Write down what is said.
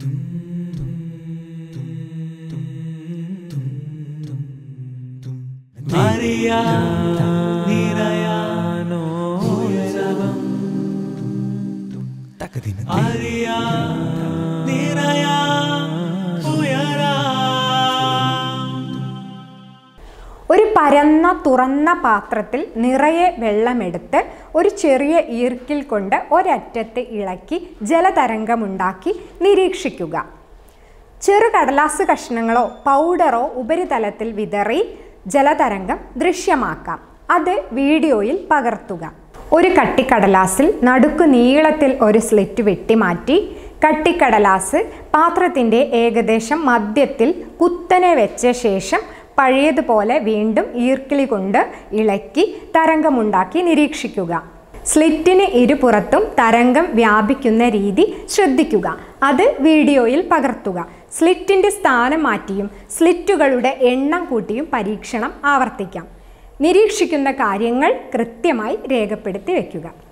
അറിയാ നിറയാനോ ഉത്സവം അറിയാ നിറയാ ഉയരാ ഒരു പരന്ന തുറന്ന പാത്രത്തിൽ നിറയെ വെള്ളമെടുത്ത് ഒരു ചെറിയ ഈർക്കിൽ കൊണ്ട് ഒരറ്റത്ത് ഇളക്കി ജലതരംഗമുണ്ടാക്കി നിരീക്ഷിക്കുക ചെറു കടലാസ് കഷ്ണങ്ങളോ പൗഡറോ ഉപരിതലത്തിൽ വിതറി ജലതരംഗം ദൃശ്യമാക്കാം അത് വീഡിയോയിൽ പകർത്തുക ഒരു കട്ടിക്കടലാസിൽ നടുക്ക് നീളത്തിൽ ഒരു സ്ലിറ്റ് വെട്ടിമാറ്റി കട്ടിക്കടലാസ് പാത്രത്തിൻ്റെ ഏകദേശം മധ്യത്തിൽ കുത്തനെ വെച്ച ശേഷം പഴയതുപോലെ വീണ്ടും ഈർക്കിളി കൊണ്ട് ഇളക്കി തരംഗമുണ്ടാക്കി നിരീക്ഷിക്കുക സ്ലിറ്റിന് ഇരുപുറത്തും തരംഗം വ്യാപിക്കുന്ന രീതി ശ്രദ്ധിക്കുക അത് വീഡിയോയിൽ പകർത്തുക സ്ലിറ്റിൻ്റെ സ്ഥാനം മാറ്റിയും സ്ലിറ്റുകളുടെ എണ്ണം കൂട്ടിയും പരീക്ഷണം ആവർത്തിക്കാം നിരീക്ഷിക്കുന്ന കാര്യങ്ങൾ കൃത്യമായി രേഖപ്പെടുത്തി വയ്ക്കുക